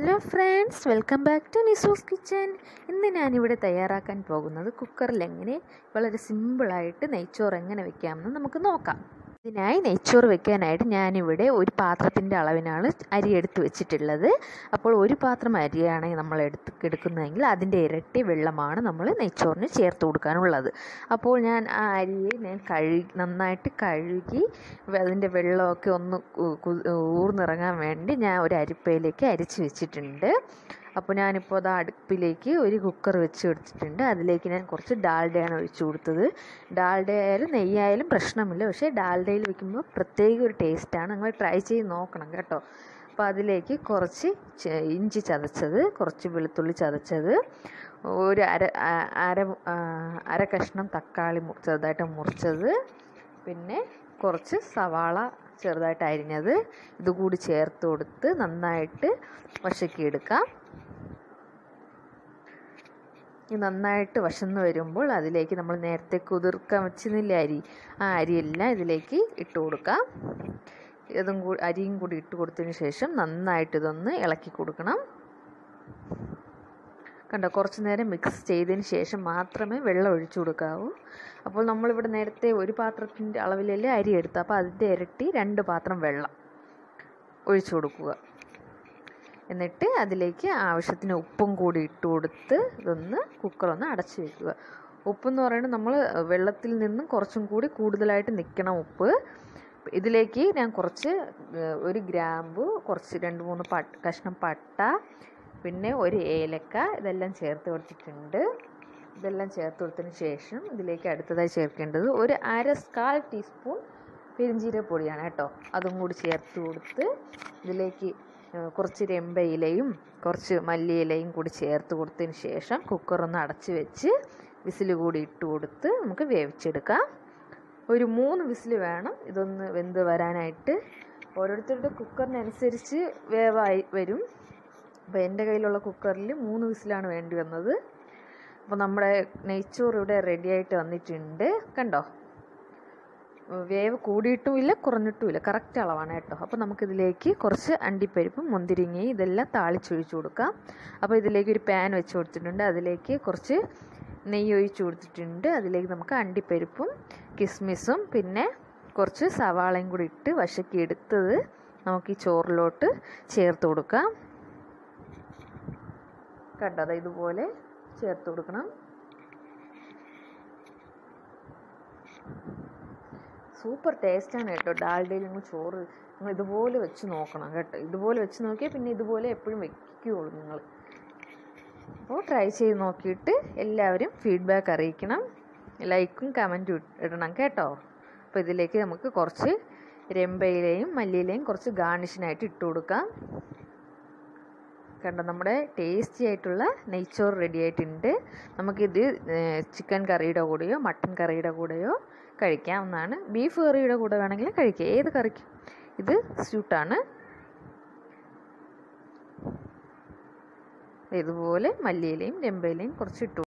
hello friends welcome back to നിസൂസ് kitchen ഇന്ന് ഞാനിവിടെ തയ്യാറാക്കാൻ പോകുന്നത് കുക്കറിൽ എങ്ങനെ വളരെ സിമ്പിളായിട്ട് നെയ്ച്ചോറ് എങ്ങനെ വെക്കാമെന്ന് നമുക്ക് നോക്കാം ഇതിനായി നെയ്ച്ചോറ് വെക്കാനായിട്ട് ഞാനിവിടെ ഒരു പാത്രത്തിൻ്റെ അളവിനാണ് അരി എടുത്ത് വെച്ചിട്ടുള്ളത് അപ്പോൾ ഒരു പാത്രം അരിയാണ് നമ്മൾ എടുത്ത് എടുക്കുന്നതെങ്കിൽ അതിൻ്റെ ഇരട്ടി വെള്ളമാണ് നമ്മൾ നെയ്ച്ചോറിന് ചേർത്ത് കൊടുക്കാനുള്ളത് അപ്പോൾ ഞാൻ ആ അരിയെ ഞാൻ കഴുകി നന്നായിട്ട് കഴുകി അതിൻ്റെ വെള്ളമൊക്കെ ഒന്ന് കു- കു- ഊർന്നിറങ്ങാൻ വേണ്ടി ഞാൻ ഒരു അരിപ്പയിലേക്ക് അരിച്ച് വെച്ചിട്ടുണ്ട് അപ്പോൾ ഞാനിപ്പോൾ അത് അടുപ്പിലേക്ക് ഒരു കുക്കർ വെച്ച് കൊടുത്തിട്ടുണ്ട് അതിലേക്ക് ഞാൻ കുറച്ച് ഡാൽഡയാണ് ഒഴിച്ചു കൊടുത്തത് ഡാൽഡ ആയാലും നെയ്യായാലും പ്രശ്നമില്ല പക്ഷേ ഡാൽഡയിൽ വെക്കുമ്പോൾ പ്രത്യേക ഒരു ടേസ്റ്റാണ് നിങ്ങൾ ട്രൈ ചെയ്ത് നോക്കണം കേട്ടോ അപ്പോൾ അതിലേക്ക് കുറച്ച് ചെ- ഇഞ്ചി ചതച്ചത് കുറച്ച് വെളുത്തുള്ളി ചതച്ചത് ഒരു അര ആ- അര ആ, അര കഷ്ണം തക്കാളി മു- ചെറുതായിട്ട് മുറിച്ചത് പിന്നെ കുറച്ച് സവാള ചെറുതായിട്ട് അരിഞ്ഞത് ഇതുകൂടി ചേർത്ത് കൊടുത്ത് നന്നായിട്ട് വശക്കിയെടുക്കാം ഈ നന്നായിട്ട് വശന്ന് വരുമ്പോൾ അതിലേക്ക് നമ്മൾ നേരത്തെ കുതിർക്കാൻ വെച്ചിരുന്നില്ല അരി ആ അരിയെല്ലാം ഇതിലേക്ക് ഇട്ട് കൊടുക്കാം ഇതും കൂടി അരിയും കൂടി ഇട്ട് കൊടുത്തതിന് ശേഷം നന്നായിട്ട് ഇതൊന്ന് ഇളക്കി കൊടുക്കണം കണ്ടോ കുറച്ച് നേരം മിക്സ് ചെയ്തതിന് ശേഷം മാത്രമേ വെള്ളം ഒഴിച്ചു കൊടുക്കാവൂ അപ്പോൾ നമ്മളിവിടെ നേരത്തെ ഒരു പാത്രത്തിൻ്റെ അളവിലല്ലേ അരി എടുത്തത് അപ്പോൾ അതിൻ്റെ ഇരട്ടി രണ്ട് പാത്രം വെള്ളം ഒഴിച്ചു കൊടുക്കുക എന്നിട്ട് അതിലേക്ക് ആവശ്യത്തിന് ഉപ്പും കൂടി ഇട്ട് കൊടുത്ത് ഇതൊന്ന് കുക്കറൊന്ന് അടച്ചു വെക്കുക ഉപ്പെന്ന് പറയുന്നത് നമ്മൾ വെള്ളത്തിൽ നിന്നും കുറച്ചും കൂടി കൂടുതലായിട്ട് നിൽക്കണം ഉപ്പ് ഇതിലേക്ക് ഞാൻ കുറച്ച് ഏഹ്, ഒരു ഗ്രാമ്പു കുറച്ച് രണ്ട് മൂന്ന് പട്ട കഷ്ണം പട്ട പിന്നെ ഒരു ഏലക്ക ഇതെല്ലാം ചേർത്ത് കൊടുത്തിട്ടുണ്ട് ഇതെല്ലാം ചേർത്ത് കൊടുത്തതിന് ശേഷം ഇതിലേക്ക് അടുത്തതായി ചേർക്കേണ്ടത് ഒരു അര കാൽ ടീസ്പൂൺ പെരിഞ്ചീരപ്പൊടിയാണ് കേട്ടോ അതും കൂടി ചേർത്ത് കൊടുത്ത് ഇതിലേക്ക് ഏഹ്, കുറച്ച് രമ്പയിലയും കുറച്ച് മല്ലിയിലയും കൂടി ചേർത്ത് കൊടുത്തതിന് ശേഷം കുക്കറൊന്ന് അടച്ച് വെച്ച് വിസിൽ കൂടി ഇട്ട് കൊടുത്ത് നമുക്ക് വേവിച്ചെടുക്കാം ഒരു മൂന്ന് വിസിൽ വേണം ഇതൊന്ന് വെന്ത് വരാനായിട്ട് ഓരോരുത്തരുടെ കുക്കറിനനുസരിച്ച് വേവായി വരും അപ്പോൾ എൻ്റെ കയ്യിലുള്ള കുക്കറിൽ മൂന്ന് വിസിലാണ് വേണ്ടി വന്നത് അപ്പോൾ നമ്മുടെ നെയ്ച്ചോറ് ഇവിടെ റെഡി ആയിട്ട് വന്നിട്ടുണ്ട് കണ്ടോ വേവ് കൂടിയിട്ടുമില്ല കുറഞ്ഞിട്ടുമില്ല കറക്റ്റ് അളവാണ് കേട്ടോ അപ്പോൾ നമുക്കിതിലേക്ക് കുറച്ച് അണ്ടിപ്പരിപ്പും മുന്തിരിങ്ങയും ഇതെല്ലാം താളിച്ചൊഴിച്ച് കൊടുക്കാം അപ്പോൾ ഇതിലേക്ക് ഒരു പാൻ വെച്ച് കൊടുത്തിട്ടുണ്ട് അതിലേക്ക് കുറച്ച് നെയ്യ് ഒഴിച്ച് കൊടുത്തിട്ടുണ്ട് അതിലേക്ക് നമുക്ക് അണ്ടിപ്പരിപ്പും കിസ്മിസും പിന്നെ കുറച്ച് സവാളയും കൂടി ഇട്ട് വശക്കി എടുത്തത് നമുക്ക് ഈ ചോറിലോട്ട് ചേർത്ത് കൊടുക്കാം കണ്ടത് ഇതുപോലെ ചേർത്ത് കൊടുക്കണം സൂപ്പർ ടേസ്റ്റാണ് കേട്ടോ ഡാൽഡയിൽ നിങ്ങൾ ചോറ് നിങ്ങൾ ഇതുപോലെ വെച്ച് നോക്കണം കേട്ടോ ഇതുപോലെ വെച്ച് നോക്കിയാൽ പിന്നെ ഇതുപോലെ എപ്പോഴും വെക്കുകയുള്ളൂ നിങ്ങൾ അപ്പോൾ ട്രൈ ചെയ്ത് നോക്കിയിട്ട് എല്ലാവരും ഫീഡ്ബാക്ക് അറിയിക്കണം ലൈക്കും കമൻറ്റും ഇടണം കേട്ടോ അപ്പോൾ ഇതിലേക്ക് നമുക്ക് കുറച്ച് രമ്പയിലയും മല്ലിയിലയും കുറച്ച് ഗാർണിഷിനായിട്ട് ഇട്ട് കൊടുക്കാം കണ്ടോ നമ്മുടെ ടേസ്റ്റി ആയിട്ടുള്ള നെയ്ച്ചോറ് റെഡി ആയിട്ടുണ്ട് നമുക്കിത് ചിക്കൻ കറിയുടെ കൂടെയോ മട്ടൻ കറിയുടെ കൂടെയോ കഴിക്കാവുന്നതാണ് ബീഫ് കറിയുടെ കൂടെ വേണമെങ്കിൽ കഴിക്കാം ഏത് കറിക്കും ഇത് സ്യൂട്ടാണ് ഇതുപോലെ മല്ലിയിലയും രമ്പയിലയും കുറച്ച് ഇട്ടു